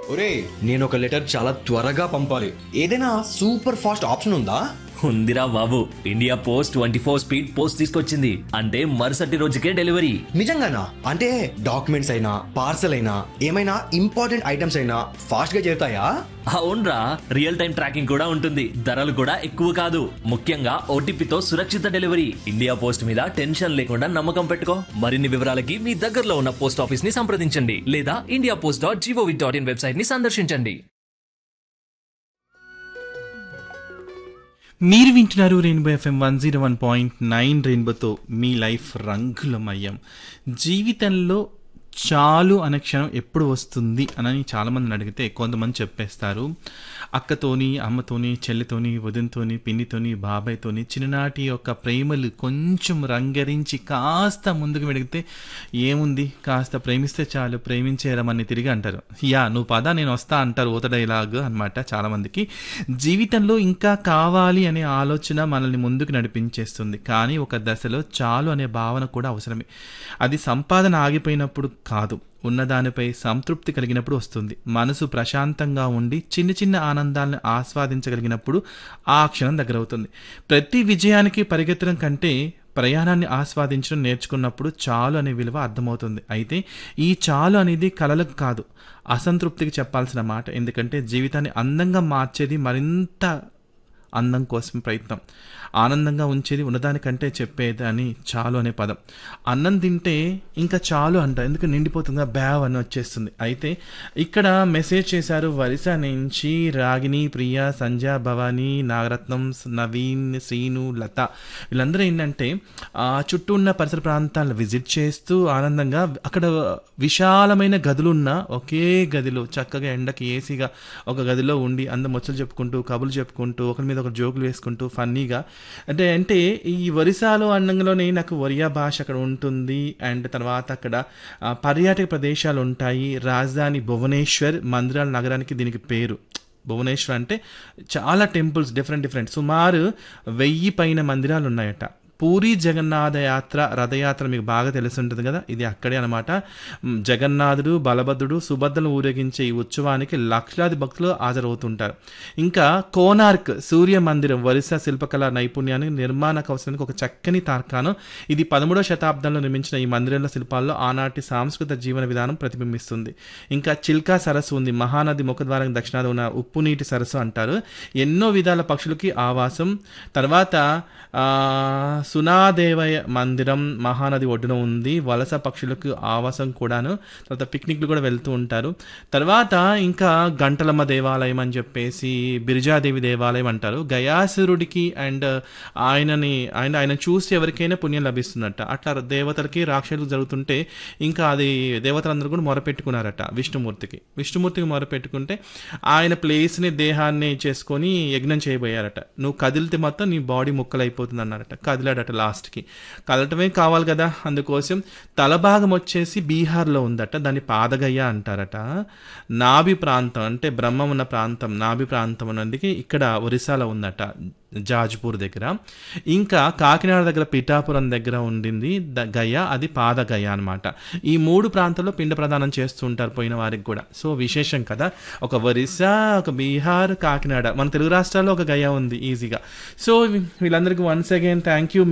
ఒరే నేను ఒక లెటర్ చాలా త్వరగా పంపాలి ఏదైనా సూపర్ ఫాస్ట్ ఆప్షన్ ఉందా ఉందిరా బాబు India post twenty four speed post తీసుకొచ్చింది అంటే మరుసటి రోజుకే డెలివరీ నిజంగానా అంటే డాక్యుమెంట్స్ అయినా పార్సల్ అయినా ఏమైనా ఇంపార్టెంట్ ఐటమ్స్ అయినా ఫాస్ట్ గా చేరుతాయా అవునరా రియల్ టైం ట్రాకింగ్ కూడా ఉంటుంది ధరలు కూడా ఎక్కువ కాదు ముఖ్యంగా ఓటీపీతో సురక్షిత డెలివరీ ఇండియా పోస్ట్ మీద టెన్షన్ లేకుండా నమ్మకం పెట్టుకో మరిన్ని వివరాలకి మీ దగ్గరలో ఉన్న పోస్ట్ ఆఫీస్ ని సంప్రదించండి లేదా India post dot gov dot in website ని సందర్శించండి మీరు వింటున్నారు rainbow FM one zero one point nine రెయిన్బోతో మీ లైఫ్ రంగులమయం జీవితంలో చాలు అనే క్షణం ఎప్పుడు వస్తుంది అని చాలామందిని అడిగితే కొంతమంది చెప్పేస్తారు అక్కతోని అమ్మతోని చెల్లితోని వదినతోని పిన్నితోని బాబాయ్తోని చిన్ననాటి యొక్క ప్రేమలు కొంచెం రంగరించి కాస్త ముందుకు వెడిగితే ఏముంది కాస్త ప్రేమిస్తే చాలు ప్రేమించేరమని తిరిగి అంటారు యా నువ్వు పద నేను వస్తా అంటారు ఊత డైలాగ్ అనమాట చాలామందికి జీవితంలో ఇంకా కావాలి అనే ఆలోచన మనల్ని ముందుకు నడిపించేస్తుంది కానీ ఒక దశలో చాలు అనే భావన కూడా అవసరమే అది సంపాదన ఆగిపోయినప్పుడు కాదు ఉన్నదానిపై సంతృప్తి కలిగినప్పుడు వస్తుంది మనసు ప్రశాంతంగా ఉండి చిన్న చిన్న ఆనందాలను ఆస్వాదించగలిగినప్పుడు ఆ క్షణం దగ్గరవుతుంది ప్రతి విజయానికి పరిగెత్తడం కంటే ప్రయాణాన్ని ఆస్వాదించడం నేర్చుకున్నప్పుడు చాలు అనే విలువ అర్థమవుతుంది అయితే ఈ చాలు అనేది కలలకు కాదు అసంతృప్తికి చెప్పాల్సిన మాట ఎందుకంటే జీవితాన్ని అందంగా మార్చేది మరింత అందం కోసం ప్రయత్నం ఆనందంగా ఉంచేది ఉన్నదానికంటే చెప్పేది అని చాలు అనే పదం అన్నం తింటే ఇంకా చాలు అంట ఎందుకు నిండిపోతుందా బ్యావ్ అని వచ్చేస్తుంది అయితే ఇక్కడ మెసేజ్ చేశారు వరిస నుంచి రాగిని ప్రియ సంధ్య భవానీ నాగరత్నం నవీన్ శ్రీను లత వీళ్ళందరూ ఏంటంటే ఆ చుట్టూ ఉన్న పరిసర ప్రాంతాలను విజిట్ చేస్తూ ఆనందంగా అక్కడ విశాలమైన గదులున్న ఒకే గదిలో చక్కగా ఎండకి ఏసీగా ఒక గదిలో ఉండి అందరు ముచ్చలు చెప్పుకుంటూ కబులు చెప్పుకుంటూ ఒకరి మీద ఒక జోకులు వేసుకుంటూ ఫన్నీగా అంటే అంటే ఈ ఒరిస్సాలో అండంలోనే నాకు ఒరియా భాష అక్కడ ఉంటుంది అండ్ తర్వాత అక్కడ ఆ, పర్యాటక ప్రదేశాలు ఉంటాయి రాజధాని భువనేశ్వర్ మందిరాల నగరానికి దీనికి పేరు భువనేశ్వర్ అంటే చాలా టెంపుల్స్ డిఫరెంట్ డిఫరెంట్ సుమారు వెయ్యి పైన మందిరాలు ఉన్నాయట పూరి జగన్నాథ యాత్ర రథయాత్ర మీకు బాగా తెలిసి ఉంటుంది కదా ఇది అక్కడే అనమాట మ్, జగన్నాథుడు బలభద్రుడు సుభద్రను ఊరేగించే ఈ ఉత్సవానికి లక్షలాది భక్తులు హాజరవుతుంటారు ఇంకా కోనార్క్ సూర్య మందిరం వరిస శిల్పకళ నైపుణ్యానికి నిర్మాణ కౌశలానికి ఒక చక్కని తార్కాణం ఇది పదమూడవ శతాబ్దంలో నిర్మించిన ఈ మందిరంలో శిల్పాల్లో ఆనాటి సాంస్కృతిక జీవన విధానం ప్రతిబింబిస్తుంది ఇంకా చిల్కా సరస్సు ఉంది మహానది ముఖద్వారం దక్షిణాది ఉన్న ఉప్పు నీటి సరస్సు అంటారు ఎన్నో విధాల పక్షులకి ఆవాసం తర్వాత ఆ, సునాదేవయ మందిరం మహానది ఒడ్డున ఉంది వలస పక్షులకు ఆవాసం కూడాను తర్వాత పిక్నిక్లు కూడా వెళ్తూ ఉంటారు తర్వాత ఇంకా గంటలమ్మ దేవాలయం అని చెప్పేసి బిరిజాదేవి దేవాలయం అంటారు గయాసురుడికి అండ్ ఆయనని ఆయన ఆయన చూసి ఎవరికైనా పుణ్యం లభిస్తుందట అట్లా దేవతలకి రాక్షసులకు జరుగుతుంటే ఇంకా అది దేవతలందరూ కూడా మొరపెట్టుకున్నారట విష్ణుమూర్తికి విష్ణుమూర్తికి మొరపెట్టుకుంటే ఆయన ప్లేస్ని దేహాన్ని చేసుకొని యజ్ఞం చేయబోయారట నువ్వు కదిలితే మొత్తం నీ బాడీ ముక్కలైపోతుంది అన్నారట కదిలాడట లాస్ట్కి కదలటమే కావాలి కదా అందుకోసం తల భాగం వచ్చేసి బీహార్లో ఉందట దాన్ని పాదగయ్య అంటారట నాభి ప్రాంతం అంటే బ్రహ్మం ఉన్న ప్రాంతం నాభి ప్రాంతం ఉన్నందుకు ఇక్కడ ఒరిస్సాలో ఉందట జాజ్పూర్ దగ్గర ఇంకా కాకినాడ దగ్గర పిఠాపురం దగ్గర ఉండింది ద గయ అది పాదగయ అనమాట ఈ మూడు ప్రాంతాల్లో పిండ ప్రదానం చేస్తుంటారు పోయిన వారికి కూడా సో విశేషం కదా ఒక ఒరిస్సా ఒక బీహార్ కాకినాడ మన తెలుగు రాష్ట్రాల్లో ఒక గయ ఉంది ఈజీగా సో వీళ్ళందరికీ వన్స్ అగైన్ థ్యాంక్ యూ